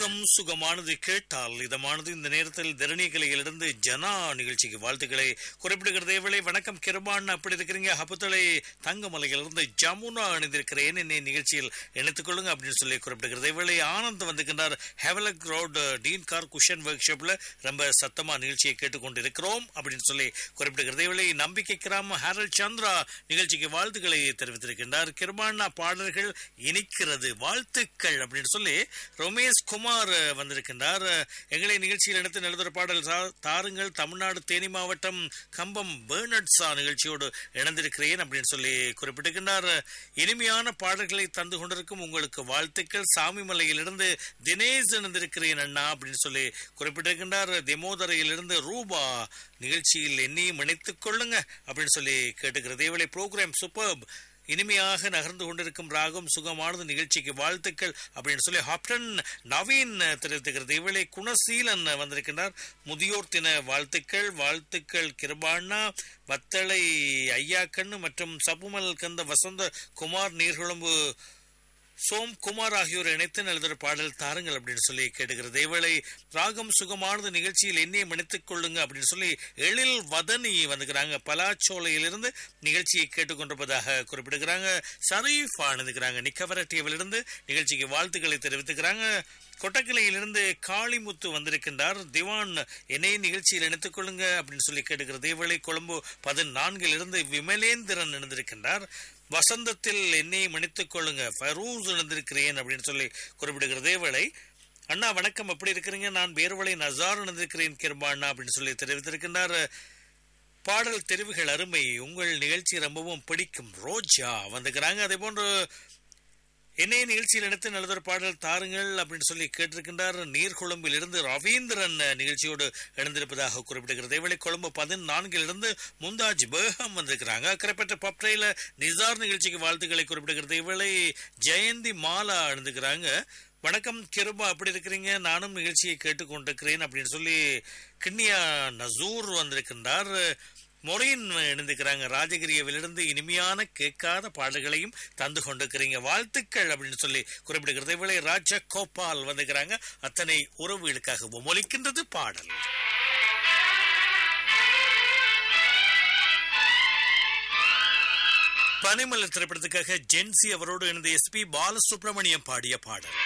ராகம் சுகமானது கேட்டால் இதமானது இந்த நேரத்தில் தரணிகளையிலிருந்து ஜனா நிகழ்ச்சிக்கு வாழ்த்துக்களை குறிப்பிடுகிறதே வேளை வணக்கம் கிருபான் அப்படி இருக்கிறீங்க ஹப்புத்தலை தங்கமலையிலிருந்து ஜமுனா இணைந்திருக்கிறேன் என்னை நிகழ்ச்சியில் இணைத்துக் கொள்ளுங்க அப்படின்னு சொல்லி குறிப்பிடுகிறதே வேளை ஆனந்த் வந்துகின்றார் Havelock road Deen car cushion work ஷாப்ல ரொம்ப சத்தமா நிகழ்ச்சியை கேட்டுக்கொண்டிருக்கிறோம் அப்படின்னு சொல்லி குறிப்பிடுகிறதே வேளை நம்பிக்கை கிராம ஹேரல் சந்திரா நிகழ்ச்சிக்கு வாழ்த்துக்களை தெரிவித்திருக்கின்றார் கிருபானா பாடல்கள் இனிக்கிறது வாழ்த்துக்கள் அப்படின்னு சொல்லி ரமேஷ் குமார் அஹ், வந்திருக்கின்றார் அஹ், எங்களை நிகழ்ச்சியில் எடுத்து எழுதுகிற பாடல் தா- தாருங்கள் தமிழ்நாடு தேனி மாவட்டம் கம்பம் பேர்னட் சா நிகழ்ச்சியோடு இணைந்திருக்கிறேன் அப்படின்னு சொல்லி குறிப்பிட்டிருக்கின்றார் இனிமையான பாடல்களை தந்து கொண்டிருக்கும் உங்களுக்கு வாழ்த்துக்கள் சாமிமலையிலிருந்து தினேஷ் இணைந்திருக்கிறேன் அண்ணா அப்படின்னு சொல்லி குறிப்பிட்டிருக்கின்றார் திமோதரையிலிருந்து ரூபா நிகழ்ச்சியில் என்னையும் இணைத்துக் கொள்ளுங்க அப்படின்னு சொல்லி கேட்டுக்கிறது இவளை ப்ரோக்ராம் சூப்பர் இனிமையாக நகர்ந்து கொண்டிருக்கும் ராகம் சுகமானது நிகழ்ச்சிக்கு வாழ்த்துக்கள் அப்படின்னு சொல்லி ஹாப்டன் நவீன் தெரிவித்துக்கிறது இவளை குணசீலன் வந்திருக்கின்றார் முதியோர் தின வாழ்த்துக்கள் வாழ்த்துக்கள் கிருபாண்ணா வத்தளை ஐயாக்கண்ணு மற்றும் சபுமல் கந்த வசந்த குமார் நீர்குழம்பு சோம் குமார் ஆகியோர் இணைத்து எழுதுகிற பாடல் தாருங்கள் அப்படின்னு சொல்லி கேட்டுக்கிறது இவளை ராகம் சுகமானது நிகழ்ச்சியில் என்னையும் இணைத்துக் கொள்ளுங்க அப்படின்னு சொல்லி எழில் வதனி வந்துக்கிறாங்க பலாச்சோலையிலிருந்து நிகழ்ச்சியை கேட்டுக்கொண்டிருப்பதாக குறிப்பிடுகிறாங்க ஷரீஃபா அணுதுகிறாங்க நிக்கவரட்டியவிலிருந்து நிகழ்ச்சிக்கு வாழ்த்துக்களை தெரிவித்துக்கிறாங்க கொட்டக்கிளையிலிருந்து காளிமுத்து வந்திருக்கின்றார் திவான் என்னை நிகழ்ச்சியில் இணைத்துக் கொள்ளுங்க அப்படின்னு சொல்லி கேட்டுக்கிறது இவளை கொழும்பு பதினான்கிலிருந்து விமலேந்திரன் இணைந்திருக்கின்றார் வசந்தத்தில் என்னை மன்னித்துக் கொள்ளுங்க ஃபரூஸ் இணைந்திருக்கிறேன் அப்படின்னு சொல்லி குறிப்பிடுகிறது இவளை அண்ணா வணக்கம் எப்படி இருக்கிறீங்க நான் வேறுவளை நசார் இணைந்திருக்கிறேன் கிருபா அண்ணா அப்படின்னு சொல்லி தெரிவித்திருக்கின்றார் பாடல் தெரிவுகள் அருமை உங்கள் நிகழ்ச்சி ரொம்பவும் பிடிக்கும் ரோஜா வந்துக்கிறாங்க அதே போன்று என்னைய நிகழ்ச்சியில் எடுத்து நல்லதொரு பாடல் தாருங்கள் அப்படின்னு சொல்லி கேட்டிருக்கின்றார் நீர்கொழும்பில் இருந்து ரவீந்திரன் நிகழ்ச்சியோடு இணைந்திருப்பதாக குறிப்பிடுகிறது இவளை கொழும்பு பதினான்கிலிருந்து முந்தாஜ் பேகம் வந்திருக்கிறாங்க அக்கரைப்பட்ட பப்ரையில நிசார் நிகழ்ச்சிக்கு வாழ்த்துக்களை குறிப்பிடுகிறது இவளை ஜெயந்தி மாலா இணைந்துக்கிறாங்க வணக்கம் கிருபா அப்படி இருக்கிறீங்க நானும் நிகழ்ச்சியை கேட்டுக்கொண்டிருக்கிறேன் அப்படின்னு சொல்லி கிண்ணியா நசூர் வந்திருக்கின்றார் மொரின் இணைந்துக்கிறாங்க ராஜகிரியவிலிருந்து இனிமையான கேட்காத பாடல்களையும் தந்து கொண்டிருக்கிறீங்க வாழ்த்துக்கள் அப்படின்னு சொல்லி குறிப்பிடுகிறது இவளை ராஜா கோபால் வந்துக்கிறாங்க அத்தனை உறவுகளுக்காகவும் ஒலிக்கின்றது பாடல் பனிமலர் திரைப்படத்துக்காக ஜென்சி அவரோடு இணைந்த எஸ்பி பாலசுப்ரமணியம் பாடிய பாடல்